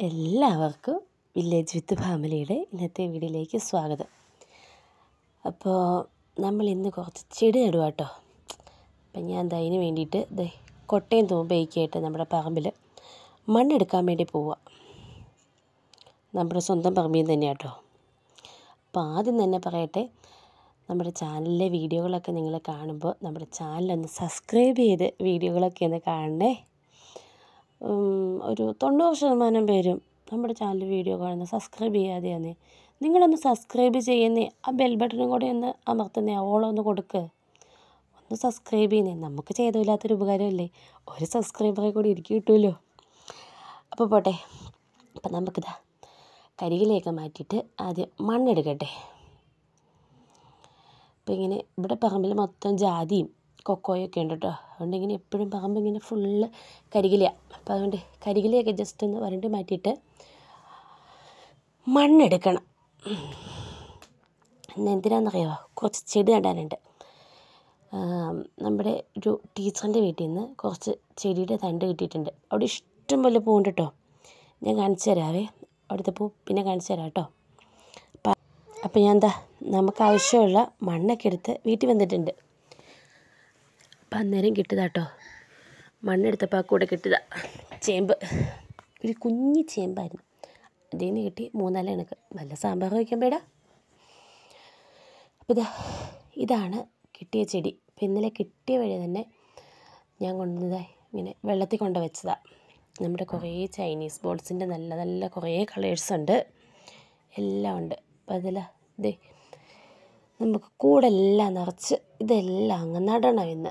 എല്ലാവർക്കും വില്ലേജ് വിത്ത് ഫാമിലിയുടെ ഇന്നത്തെ വീഡിയോയിലേക്ക് സ്വാഗതം അപ്പോൾ നമ്മൾ ഇന്ന് കുറച്ച് ചെടി നടുക കേട്ടോ അപ്പം ഞാൻ ദാ അതിന് വേണ്ടിയിട്ട് ദേ കൊട്ടയും തൂമ്പയൊക്കെയായിട്ട് നമ്മുടെ പറമ്പിൽ മണ്ണെടുക്കാൻ വേണ്ടി പോവുക നമ്മുടെ സ്വന്തം പറമ്പിൽ നിന്ന് തന്നെയാണ് കേട്ടോ അപ്പോൾ ആദ്യം തന്നെ പറയട്ടെ നമ്മുടെ ചാനലിലെ വീഡിയോകളൊക്കെ നിങ്ങൾ കാണുമ്പോൾ നമ്മുടെ ചാനലൊന്ന് സബ്സ്ക്രൈബ് ചെയ്ത് വീഡിയോകളൊക്കെ ഒന്ന് കാണണേ ഉം, ഒരു തൊണ്ണൂറ് ശതമാനം പേരും നമ്മുടെ ചാനൽ വീഡിയോ കാണുന്ന സബ്സ്ക്രൈബ് ചെയ്യാതെയാണ് നിങ്ങളൊന്ന് സബ്സ്ക്രൈബ് ചെയ്യുന്നേ ആ ബെൽ ബട്ടണും കൂടെ ഒന്ന് അമർത്തുന്നേ ഓളം ഒന്ന് കൊടുക്ക് ഒന്ന് സബ്സ്ക്രൈബ് ചെയ്യുന്നേ നമുക്ക് ചെയ്തില്ലാത്തൊരു ഉപകാരമല്ലേ ഒരു സബ്സ്ക്രൈബറെ കൂടി എനിക്ക് കിട്ടുമല്ലോ അപ്പോൾ പോട്ടെ അപ്പം നമുക്കിതാ കരികിലേക്ക് മാറ്റിയിട്ട് ആദ്യം മണ്ണെടുക്കട്ടെ അപ്പോൾ ഇങ്ങനെ ഇവിടെ പറമ്പിൽ മൊത്തം ജാതിയും കൊക്കോയൊക്കെ ഉണ്ട് കേട്ടോ അതുകൊണ്ട് ഇങ്ങനെ എപ്പോഴും പറമ്പ് ഇങ്ങനെ ഫുള്ള് കരികിലയാണ് അപ്പോൾ അതുകൊണ്ട് കരികിലയൊക്കെ ജസ്റ്റ് ഒന്ന് വരണ്ടി മാറ്റിയിട്ട് മണ്ണെടുക്കണം ഇന്ന് എന്തിനാണെന്നറിയാമോ കുറച്ച് ചെടി നടാനുണ്ട് ആം, നമ്മുടെ ഒരു ടീച്ചറിൻ്റെ വീട്ടിൽ നിന്ന് കുറച്ച് ചെടിയുടെ തണ്ട് കിട്ടിയിട്ടുണ്ട് അവിടെ ഇഷ്ടം പോലെ പൂവുണ്ട് കേട്ടോ ഞാൻ കാണിച്ചു തരാവേ അവിടുത്തെ പൂ പിന്നെ കാണിച്ചു തരാം കേട്ടോ അപ്പം അപ്പം ഞാൻ എന്താ നമുക്ക് ആവശ്യമുള്ള മണ്ണൊക്കെ എടുത്ത് വീട്ടിൽ വന്നിട്ടുണ്ട് അപ്പം അന്നേരം കിട്ടിയതാട്ടോ മണ്ണെടുത്തപ്പോൾ ആ കൂടെ കിട്ടിയതാ ചേമ്പ് ഒരു കുഞ്ഞി ചേമ്പായിരുന്നു അതിൽ നിന്ന് കിട്ടി മൂന്നാല് എണക്ക് നല്ല സാമ്പാർ വയ്ക്കുമ്പോഴാ അപ്പോൾ ഇതാ ഇതാണ് കിട്ടിയ ചെടി അപ്പം ഇന്നലെ കിട്ടിയ വഴി തന്നെ ഞാൻ കൊണ്ടുവന്നതാ ഇങ്ങനെ വെള്ളത്തിൽ കൊണ്ട് വെച്ചതാ നമ്മുടെ കുറേ ചൈനീസ് ബോൾസിൻ്റെ നല്ല നല്ല കുറേ കളേഴ്സ് ഉണ്ട് എല്ലാം ഉണ്ട് അപ്പം അതിൽ ദേ നമുക്ക് കൂടെല്ലാം നിറച്ച് ഇതെല്ലാം അങ്ങ് നടണം ഇന്ന്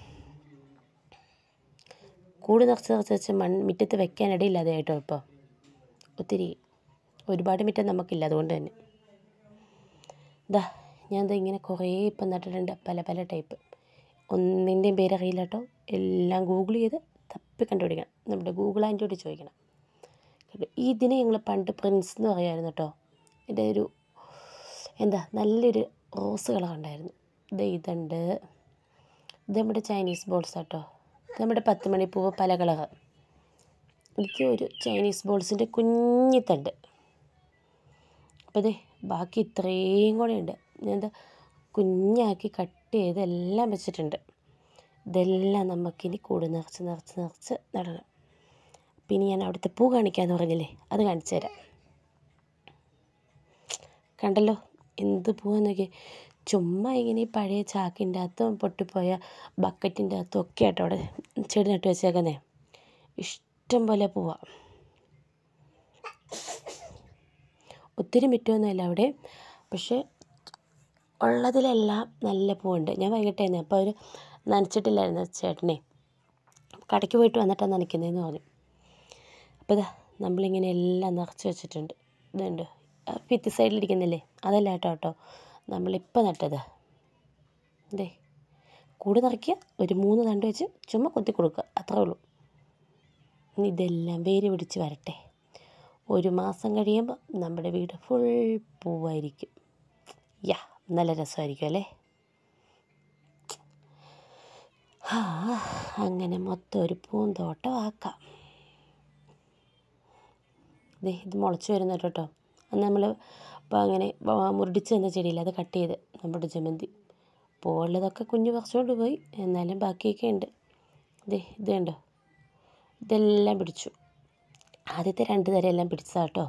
കൂട് നിറച്ച് നിറച്ച് വെച്ച് മൺ മുറ്റത്ത് വെക്കാനിടയില്ലാതെ കേട്ടോ ഇപ്പോൾ ഒത്തിരി ഒരുപാട് മുറ്റം നമുക്കില്ല അതുകൊണ്ട് തന്നെ ഇതാ ഞാൻ ദാ ഇങ്ങനെ കുറേ ഇപ്പം നട്ടിട്ടുണ്ട് പല പല ടൈപ്പ് ഒന്നിൻ്റെയും പേരറിയില്ല കേട്ടോ എല്ലാം ഗൂഗിൾ ചെയ്ത് തപ്പി കണ്ടുപിടിക്കണം നമ്മുടെ ഗൂഗിൾ ആൻറ്റിയോട് ചോദിക്കണം കേട്ടോ ഇതിനെ ഞങ്ങൾ പണ്ട് പ്രിൻസ് എന്ന് പറയുമായിരുന്നു കേട്ടോ എൻ്റെ ഒരു എന്താ നല്ലൊരു റോസ് കളർ ഉണ്ടായിരുന്നു ഇത് ഇതുണ്ട് ഇത് നമ്മുടെ ചൈനീസ് ബോൾസ് കേട്ടോ ഇത് നമ്മുടെ പത്ത് മണിപ്പൂവ് പല കളർ എനിക്ക് ഒരു ചൈനീസ് ബോൾസിൻ്റെ കുഞ്ഞിത്തണ്ട് അപ്പോൾ ദേ ബാക്കി ഇത്രയും കൂടെ ഉണ്ട് ഞാൻ എന്താ കുഞ്ഞാക്കി കട്ട് ചെയ്ത് എല്ലാം വെച്ചിട്ടുണ്ട് ഇതെല്ലാം നമുക്കിനി കൂട് നിറച്ച് നിറച്ച് നിറച്ച് നടണം പിന്നെ ഞാൻ അവിടുത്തെ പൂ കാണിക്കാമെന്ന് പറഞ്ഞില്ലേ അത് കാണിച്ചു തരാം കണ്ടല്ലോ എന്ത് പൂവാന്ന് നോക്കി ചുമ്മാ ഇങ്ങനെ ഈ പഴയ ചാക്കിൻ്റെ അകത്തും പൊട്ടിപ്പോയ ബക്കറ്റിൻ്റെ അകത്തും ഒക്കെ ആട്ടോ അവിടെ ചെടി നട്ട് വെച്ചേക്കുന്നേ ഇഷ്ടം പോലെ പോവാ ഒത്തിരി മിറ്റമൊന്നുമില്ല അവിടെ പക്ഷേ ഉള്ളതിലെല്ലാം നല്ല പൂവുണ്ട് ഞാൻ വൈകിട്ടായിരുന്നു അപ്പോൾ അവർ നനച്ചിട്ടില്ലായിരുന്നു ചേട്ടനെ കടയ്ക്ക് പോയിട്ട് വന്നിട്ടാണ് നനയ്ക്കുന്നതെന്ന് പറഞ്ഞു അപ്പോൾ ഇതാ നമ്മളിങ്ങനെ എല്ലാം നിറച്ച് വെച്ചിട്ടുണ്ട് ഇതുണ്ട് ആ ഭിത്തി സൈഡിലിരിക്കുന്നില്ലേ അതല്ല കേട്ടോ കേട്ടോ നമ്മളിപ്പോൾ നട്ടത് ഇതേ കൂട് നിറയ്ക്കുക ഒരു മൂന്ന് തണ്ട് വെച്ച് ചുമ്മാ കൊത്തി കൊടുക്കുക അത്രേ ഉള്ളൂ ഇനി ഇതെല്ലാം വേര് പിടിച്ച് വരട്ടെ ഒരു മാസം കഴിയുമ്പോൾ നമ്മുടെ വീട് ഫുൾ പൂവായിരിക്കും യാ നല്ല രസമായിരിക്കും അല്ലേ ആ അങ്ങനെ മൊത്തം ഒരു പൂന്തോട്ടം ആക്കാം ദേ ഇത് മുളച്ച് വരുന്ന കേട്ടോ അന്ന് നമ്മൾ ഇപ്പോൾ അങ്ങനെ വ- മുരടിച്ച് തന്ന ചെടിയില്ല അത് കട്ട് ചെയ്ത് നമ്മുടെ ജമന്തി പൂവുള്ളതൊക്കെ കുഞ്ഞ് പറിച്ചുകൊണ്ട് പോയി എന്നാലും ബാക്കിയൊക്കെ ഉണ്ട് ദേ ഇത് കണ്ടോ ഇതെല്ലാം പിടിച്ചു ആദ്യത്തെ രണ്ട് തരം എല്ലാം പിടിച്ചതാ കേട്ടോ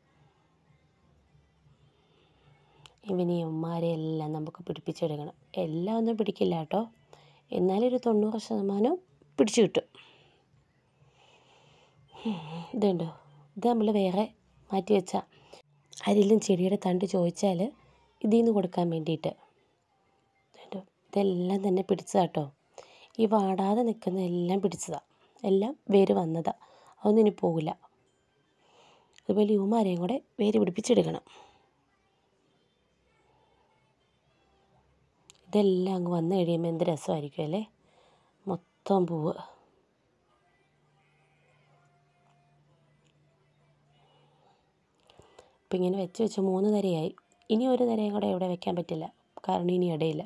ഇവനിയന്മാരെ എല്ലാം നമുക്ക് പിടിപ്പിച്ചെടുക്കണം എല്ലാം ഒന്നും പിടിക്കില്ല കേട്ടോ എന്നാലും ഒരു തൊണ്ണൂറ് ശതമാനം പിടിച്ചു കിട്ടും ഇതുണ്ടോ ഇത് നമ്മൾ വേറെ മാറ്റി വെച്ച ആരെങ്കിലും ചെടിയുടെ തണ്ട് ചോദിച്ചാൽ ഇതിൽ നിന്ന് കൊടുക്കാൻ വേണ്ടിയിട്ട് ഇതുണ്ടോ ഇതെല്ലാം തന്നെ പിടിച്ചതാ കേട്ടോ ഈ വാടാതെ നിൽക്കുന്ന എല്ലാം പിടിച്ചതാ എല്ലാം വേര് വന്നതാ അതൊന്നും ഇനി പോകില്ല അതുപോലെ ഇവമാരെയും കൂടെ വേര് പിടിപ്പിച്ചെടുക്കണം ഇതെല്ലാം അങ്ങ് വന്നു കഴിയുമ്പോൾ എന്ത് രസമായിരിക്കും അല്ലേ മൊത്തം പൂവ് ഇപ്പം ഇങ്ങനെ വെച്ച് വെച്ച് മൂന്ന് നിരയായി ഇനി ഒരു നിരയും കൂടെ ഇവിടെ വെക്കാൻ പറ്റില്ല കാരണം ഇനി ഇടയില്ല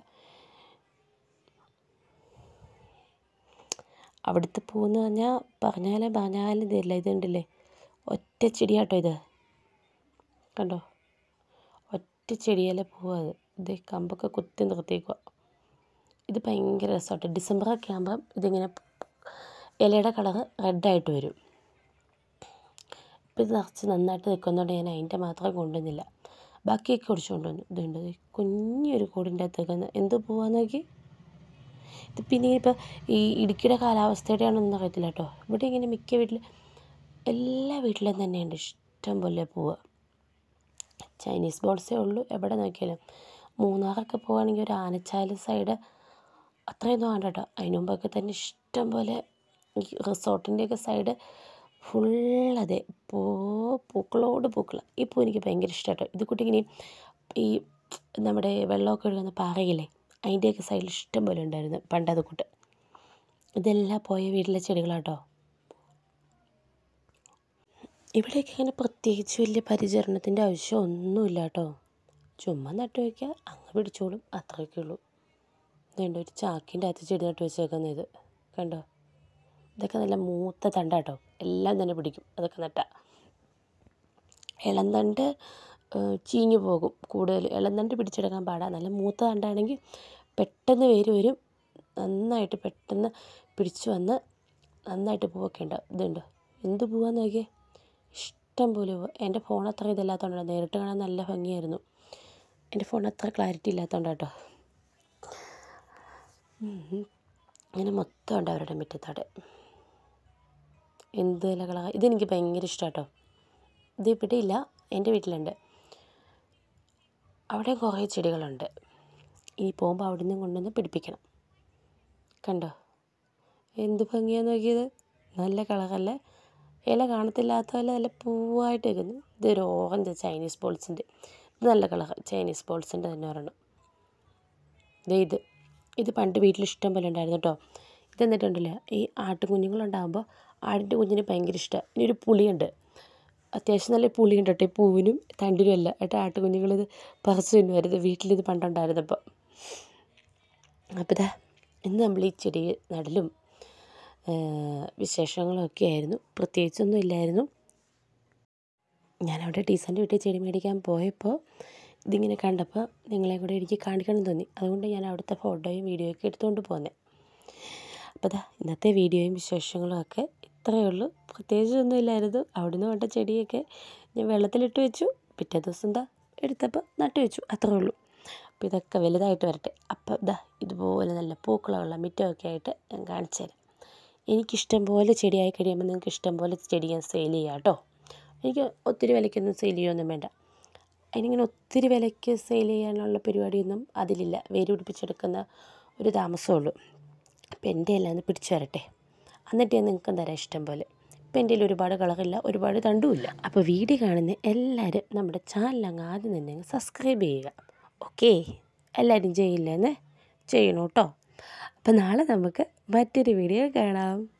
അവിടുത്തെ പൂവെന്ന് പറഞ്ഞാൽ പറഞ്ഞാലും പറഞ്ഞാലും ഇതില്ല ഇതുണ്ടല്ലേ ഒറ്റ ചെടിയാട്ടോ ഇത് കണ്ടോ ഒറ്റ ചെടിയിലെ പൂവാ അത് ഇത് കമ്പൊക്കെ കുത്തി നിർത്തിയേക്കുക ഇത് ഭയങ്കര രസമാട്ടോ ഡിസംബറൊക്കെ ആകുമ്പം ഇതിങ്ങനെ ഇലയുടെ കളറ് റെഡായിട്ട് വരും ഇപ്പം ഇത് നിറച്ച് നന്നായിട്ട് നിൽക്കുന്നതുകൊണ്ട് ഞാൻ അതിൻ്റെ മാത്രം കൊണ്ടുവന്നില്ല ബാക്കിയൊക്കെ ഒടിച്ചു കൊണ്ടുവന്നു ഇതുണ്ട് ദേ കുഞ്ഞൊരു കൂടിൻ്റെ അകത്ത് നിൽക്കുന്ന എന്ത് പോവാന്ന് നോക്കി ഇത് പിന്നെ ഇപ്പോൾ ഈ ഇടുക്കിയുടെ കാലാവസ്ഥയുടെ ആണെന്ന് അറിയത്തില്ല കേട്ടോ ഇവിടെ ഇങ്ങനെ മിക്ക വീട്ടിൽ എല്ലാ വീട്ടിലും തന്നെയുണ്ട് ഇഷ്ടം പോലെ പൂവ് ചൈനീസ് ബോൾസേ ഉള്ളൂ എവിടെ നോക്കിയാലും മൂന്നാറൊക്കെ പോവുകയാണെങ്കിൽ ഒരു ആനച്ചാല് സൈഡ് അത്രയൊന്നും വേണ്ട കേട്ടോ അതിന് മുമ്പൊക്കെ തന്നെ ഇഷ്ടം പോലെ ഈ റിസോർട്ടിൻ്റെയൊക്കെ സൈഡ് ഫുള്ളതെ പൂ പൂക്കളോട് പൂക്കൾ ഈ പൂ എനിക്ക് ഭയങ്കര ഇഷ്ടമാട്ടോ ഇത് കൂട്ടി ഇങ്ങനെ ഈ നമ്മുടെ വെള്ളമൊക്കെ ഒഴുകുന്ന പാറയില്ലേ അതിൻ്റെയൊക്കെ സൈഡിൽ ഇഷ്ടം പോലെ ഉണ്ടായിരുന്നു പണ്ടത് കൂട്ട് ഇതെല്ലാം പോയ വീട്ടിലെ ചെടികളാട്ടോ ഇവിടെയൊക്കെ ഇങ്ങനെ പ്രത്യേകിച്ച് വലിയ പരിചരണത്തിൻ്റെ ആവശ്യം ഒന്നുമില്ല കേട്ടോ ചുമ്മാ നട്ടു വയ്ക്കുക അങ്ങ് പിടിച്ചോളും അത്രയൊക്കെ ഉള്ളൂ ഇതുണ്ട് ഒരു ചാക്കിൻ്റെ അകത്ത് ചെടി നട്ട് വെച്ചേക്കുന്ന ഇത് കണ്ടോ ഇതൊക്കെ നല്ല മൂത്ത തണ്ടാട്ടോ എല്ലാം തന്നെ പിടിക്കും അതൊക്കെ നട്ട ഇളന്തണ്ട് ചീഞ്ഞു പോകും കൂടുതൽ ഇളന്തണ്ട് പിടിച്ചെടുക്കാൻ പാടാ നല്ല മൂത്ത തണ്ടാണെങ്കിൽ പെട്ടെന്ന് വേര് വരും നന്നായിട്ട് പെട്ടെന്ന് പിടിച്ചു വന്ന് നന്നായിട്ട് പൂവൊക്കെ ഉണ്ടാവും ഇതുണ്ട് എന്ത് പൂവാന്ന് നോക്കിയേ ഇഷ്ടം പോലെ പൂവ് എൻ്റെ ഫോൺ അത്ര ഇതില്ലാത്തതുകൊണ്ടാണ് നേരിട്ട് കാണാൻ നല്ല ഭംഗിയായിരുന്നു എൻ്റെ ഫോൺ അത്ര ക്ലാരിറ്റി ഇല്ലാത്തതുകൊണ്ടാട്ടോ അങ്ങനെ മൊത്തം ഉണ്ട് അവരുടെ മുറ്റത്തവിടെ എന്ത് ഇലകളാണ് ഇതെനിക്ക് ഭയങ്കര ഇഷ്ടമാട്ടോ ഇത് ഇവിടെ ഇല്ല എൻ്റെ വീട്ടിലുണ്ട് അവിടെ കുറേ ചെടികളുണ്ട് ഇനി പോകുമ്പോൾ അവിടെ നിന്ന് കൊണ്ടുവന്ന് പിടിപ്പിക്കണം കണ്ടോ എന്ത് ഭംഗിയാന്ന് നോക്കിയത് നല്ല കളറല്ലേ ഇല കാണത്തില്ലാത്ത പോലെ നല്ല പൂവായിട്ട് നിൽക്കുന്നു ഇതൊരു ഓറഞ്ച് ചൈനീസ് ബോൾസിൻ്റെ ഇത് നല്ല കളർ ചൈനീസ് ബോൾസിൻ്റെ തന്നെ ഒരെണ്ണം ദേ ഇത് ഇത് പണ്ട് വീട്ടിൽ ഇഷ്ടം പോലെ ഉണ്ടായിരുന്നു കേട്ടോ ഇത് എന്നിട്ടുണ്ടല്ലോ ഈ ആട്ടുകുഞ്ഞുങ്ങളുണ്ടാകുമ്പോൾ ആടിൻ്റെ കുഞ്ഞിന് ഭയങ്കര ഇഷ്ടമാണ് ഇനി ഒരു പുളിയുണ്ട് അത്യാവശ്യം നല്ല പുളിയുണ്ട് കേട്ടോ ഈ പൂവിനും തണ്ടിനും അല്ല ഏട്ടാ ആട്ടുകുഞ്ഞുങ്ങളിത് പറിച്ചു തിന്നുമായിരുന്നു വീട്ടിലിത് പണ്ടുണ്ടായിരുന്നപ്പോൾ അപ്പോൾ ഇതാ ഇന്ന് നമ്മൾ ഈ ചെടി നടലും വിശേഷങ്ങളും ഒക്കെ ആയിരുന്നു പ്രത്യേകിച്ചൊന്നും ഇല്ലായിരുന്നു ഞാനവിടെ ടീച്ചറിൻ്റെ വീട്ടിൽ ചെടി മേടിക്കാൻ പോയപ്പോൾ ഇതിങ്ങനെ കണ്ടപ്പോൾ നിങ്ങളെ കൂടെ എനിക്ക് കാണിക്കണം തോന്നി അതുകൊണ്ട് ഞാൻ അവിടുത്തെ ഫോട്ടോയും വീഡിയോയൊക്കെ എടുത്തുകൊണ്ട് പോന്നെ അപ്പോൾ ദാ ഇന്നത്തെ വീഡിയോയും വിശേഷങ്ങളും ഒക്കെ ഇത്രയേ ഉള്ളൂ പ്രത്യേകിച്ചൊന്നും ഇല്ലായിരുന്നു അവിടുന്ന് കൊണ്ട ചെടിയൊക്കെ ഞാൻ വെള്ളത്തിലിട്ട് വെച്ചു പിറ്റേ ദിവസം എന്താ എടുത്തപ്പോൾ നട്ടു വെച്ചു അത്രേ ഉള്ളൂ അപ്പോൾ ഇതൊക്കെ വലുതായിട്ട് വരട്ടെ അപ്പോൾ ഇതാ ഇതുപോലെ നല്ല പൂക്കളമുള്ള മിറ്റമൊക്കെ ആയിട്ട് ഞാൻ കാണിച്ചു തരാം എനിക്കിഷ്ടം പോലെ ചെടിയായി കഴിയുമ്പോൾ നിങ്ങൾക്ക് ഇഷ്ടം പോലെ ചെടി ഞാൻ സെയിൽ ചെയ്യാം കേട്ടോ എനിക്ക് ഒത്തിരി വിലയ്ക്കൊന്നും സെയിൽ ചെയ്യുകയൊന്നും വേണ്ട അതിനിങ്ങനെ ഒത്തിരി വിലയ്ക്ക് സെയിൽ ചെയ്യാനുള്ള പരിപാടിയൊന്നും അതിലില്ല വേര് പിടിപ്പിച്ചെടുക്കുന്ന ഒരു താമസമുള്ളൂ അപ്പോൾ എൻ്റെ എല്ലാം ഒന്ന് പിടിച്ചു വരട്ടെ എന്നിട്ട് ഞാൻ നിങ്ങൾക്കും തരാം ഇഷ്ടം പോലെ ഇപ്പം എൻ്റെ ഒരുപാട് കളറില്ല ഒരുപാട് തണ്ടുമില്ല അപ്പോൾ വീഡിയോ കാണുന്ന എല്ലാവരും നമ്മുടെ ചാനൽ അങ്ങ് ആദ്യം തന്നെ അങ്ങ് സബ്സ്ക്രൈബ് ചെയ്യുക ഓക്കേ എല്ലാവരും ചെയ്യില്ലെന്ന് ചെയ്യണം കേട്ടോ അപ്പോൾ നാളെ നമുക്ക് മറ്റൊരു വീഡിയോ കാണാം